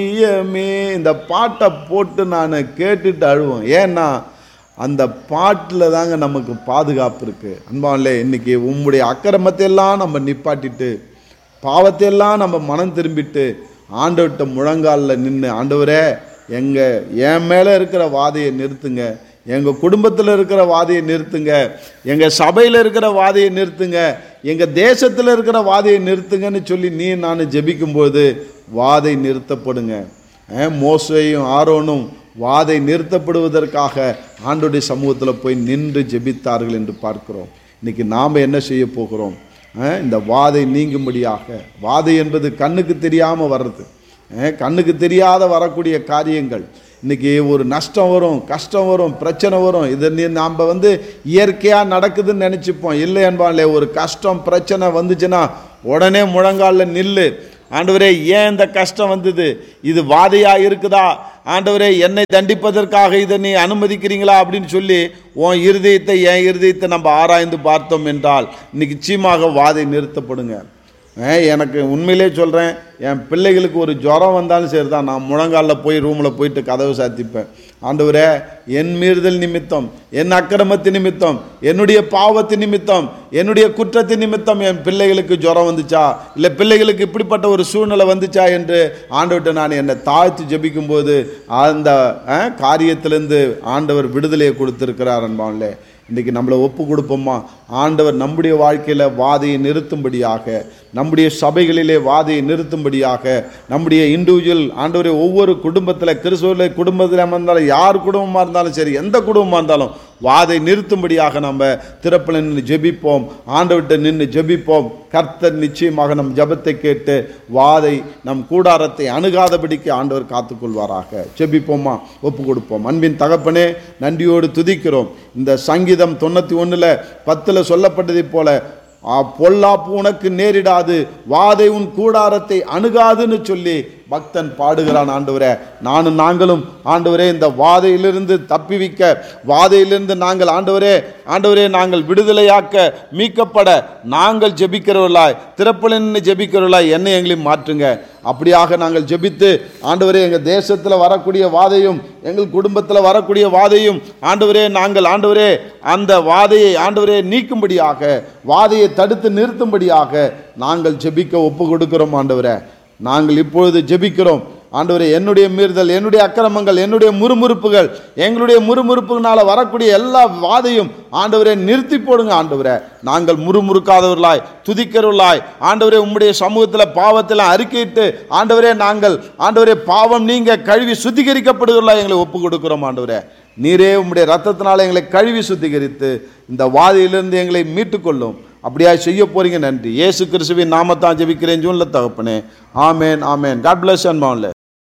ஐயமே இந்த பாட்டை போட்டு நான் கேட்டுட்டு அழுவோம் ஏன்னா அந்த பாட்டில் தாங்க நமக்கு பாதுகாப்பு இருக்குது அன்பாவில்லை இன்னைக்கு உம்முடைய அக்கிரமத்தை எல்லாம் நம்ம நிப்பாட்டிட்டு பாவத்தை எல்லாம் நம்ம மனம் திரும்பிட்டு ஆண்டவர்கிட்ட முழங்காலில் நின்று ஆண்டவரே எங்கள் என் மேலே இருக்கிற வாதையை நிறுத்துங்க எங்கள் குடும்பத்தில் இருக்கிற வாதையை நிறுத்துங்க எங்கள் சபையில் இருக்கிற வாதையை நிறுத்துங்க எங்கள் தேசத்தில் இருக்கிற வாதையை நிறுத்துங்கன்னு சொல்லி நீ நான் ஜெபிக்கும்போது வாதை நிறுத்தப்படுங்க அஹ், மோசேயும் ஆரோனும் வாதை நிறுத்தப்படுவதற்காக ஆண்டோடைய சமூகத்தில் போய் நின்று ஜெபித்தார்கள் என்று பார்க்கிறோம் இன்னைக்கு நாம் என்ன செய்ய போகிறோம் அஹ், இந்த வாதை நீங்கும்படியாக வாதை என்பது கண்ணுக்கு தெரியாமல் வர்றது அஹ், கண்ணுக்கு தெரியாத வரக்கூடிய காரியங்கள் இன்னைக்கு ஒரு நஷ்டம் வரும் கஷ்டம் வரும் பிரச்சனை வரும் இதை நீ நாம் வந்து இயற்கையாக நடக்குதுன்னு நினச்சிப்போம் இல்லை என்பாங்களே ஒரு கஷ்டம் பிரச்சனை வந்துச்சுன்னா உடனே முழங்காலில் நில்லு ஆண்டவரே ஏன் இந்த கஷ்டம் வந்தது இது வாதையா இருக்குதா ஆண்டவரே என்னை தண்டிப்பதற்காக இதை நீ அனுமதிக்கிறீங்களா அப்படின்னு சொல்லி உன் இருதயத்தை என் இருதயத்தை நம்ம ஆராய்ந்து பார்த்தோம் என்றால் இன்னைக்கு நிச்சயமாக வாதை நிறுத்தப்படுங்க ஏன் எனக்கு உண்மையிலே சொல்கிறேன் என் பிள்ளைகளுக்கு ஒரு ஜுரம் வந்தாலும் சரி தான் நான் முழங்காலில் போய் ரூமில் போயிட்டு கதவை சாத்திப்பேன் ஆண்டவரே என் மீறுதல் நிமித்தம் என் அக்கிரமத்து நிமித்தம் என்னுடைய பாவத்து நிமித்தம் என்னுடைய குற்றத்து நிமித்தம் என் பிள்ளைகளுக்கு ஜுரம் வந்துச்சா இல்லை பிள்ளைகளுக்கு இப்படிப்பட்ட ஒரு சூழ்நிலை வந்துச்சா என்று ஆண்டவர்கிட்ட நான் என்னை தாழ்த்தி ஜெபிக்கும்போது அந்த அஹ், காரியத்திலிருந்து ஆண்டவர் விடுதலையை கொடுத்திருக்கிறார் அன்பான்லே இன்றைக்கி நம்மளை ஒப்பு கொடுப்போமா ஆண்டவர் நம்முடைய வாழ்க்கையில் வாதையை நிறுத்தும்படியாக நம்முடைய சபைகளிலே வாதையை நிறுத்தும்படியாக நம்முடைய இண்டிவிஜுவல் ஆண்டவரை ஒவ்வொரு குடும்பத்தில் கிறிஸ்துவ குடும்பத்தில் இருந்தாலும் யார் குடும்பமாக இருந்தாலும் சரி எந்த குடும்பமாக இருந்தாலும் வாதை நிறுத்தும்படியாக நம்ம திறப்பில் நின்று ஜெபிப்போம் ஆண்டவர்கிட்ட நின்று ஜெபிப்போம் கர்த்தர் நிச்சயமாக நம் ஜெபத்தை கேட்டு வாதை நம் கூடாரத்தை அணுகாதபடிக்கு ஆண்டவர் காத்துக்கொள்வாராக ஜெபிப்போமா ஒப்பு கொடுப்போம் அன்பின் தகப்பனே நன்றியோடு துதிக்கிறோம் இந்த சங்கீதம் தொண்ணூற்றி ஒன்றில் பத்தில் சொல்லப்பட்டதைப் போல ஆ, பொல்லாப்பு உனக்கு நேரிடாது வாதை உன் கூடாரத்தை அணுகாதுன்னு சொல்லி பக்தன் பாடுகிறான் ஆண்டவரே நானும் நாங்களும் ஆண்டவரே இந்த வாதையிலிருந்து தப்பிவிக்க வாதையிலிருந்து நாங்கள் ஆண்டவரே ஆண்டவரே நாங்கள் விடுதலையாக்க மீட்கப்பட நாங்கள் ஜெபிக்கிறவர்களாய் திறப்பில் நின்று ஜெபிக்கிறவர்களாய் என்னை எங்களையும் மாற்றுங்க அப்படியாக நாங்கள் ஜெபித்து ஆண்டவரே எங்கள் தேசத்தில் வரக்கூடிய வாதையும் எங்கள் குடும்பத்தில் வரக்கூடிய வாதையும் ஆண்டவரே நாங்கள் ஆண்டவரே அந்த வாதையை ஆண்டவரே நீக்கும்படியாக வாதையை தடுத்து நிறுத்தும்படியாக நாங்கள் ஜெபிக்க ஒப்பு கொடுக்கிறோம் ஆண்டவரே நாங்கள் இப்பொழுது ஜெபிக்கிறோம் ஆண்டவரே என்னுடைய மீறுதல் என்னுடைய அக்கிரமங்கள் என்னுடைய முறுமுறுப்புகள் எங்களுடைய முறுமுறுப்புனால வரக்கூடிய எல்லா வாதையும் ஆண்டவரே நிறுத்தி போடுங்க ஆண்டவரே நாங்கள் முறுமுறுக்காதவர்களாய் துதிக்கிறவர்களாய் ஆண்டவரே உம்முடைய சமூகத்தில் பாவத்தில் அறிக்கையிட்டு ஆண்டவரே நாங்கள் ஆண்டவரே பாவம் நீங்க கழுவி சுத்திகரிக்கப்படுகிறவர்களாய் எங்களை ஒப்பு கொடுக்கிறோம் ஆண்டவரே நீரே உம்முடைய ரத்தத்தினால எங்களை கழுவி சுத்திகரித்து இந்த வாதையிலிருந்து எங்களை மீட்டுக்கொள்ளும் அப்படியா செய்ய போறீங்க நன்றி இயேசு கிறிஸ்துவின் நாமத்தான் ஜெபிக்கிறேன் ஜூன்ல தகப்பனே ஆமேன் ஆமேன் காட் பிளஸ் அன்பாவில்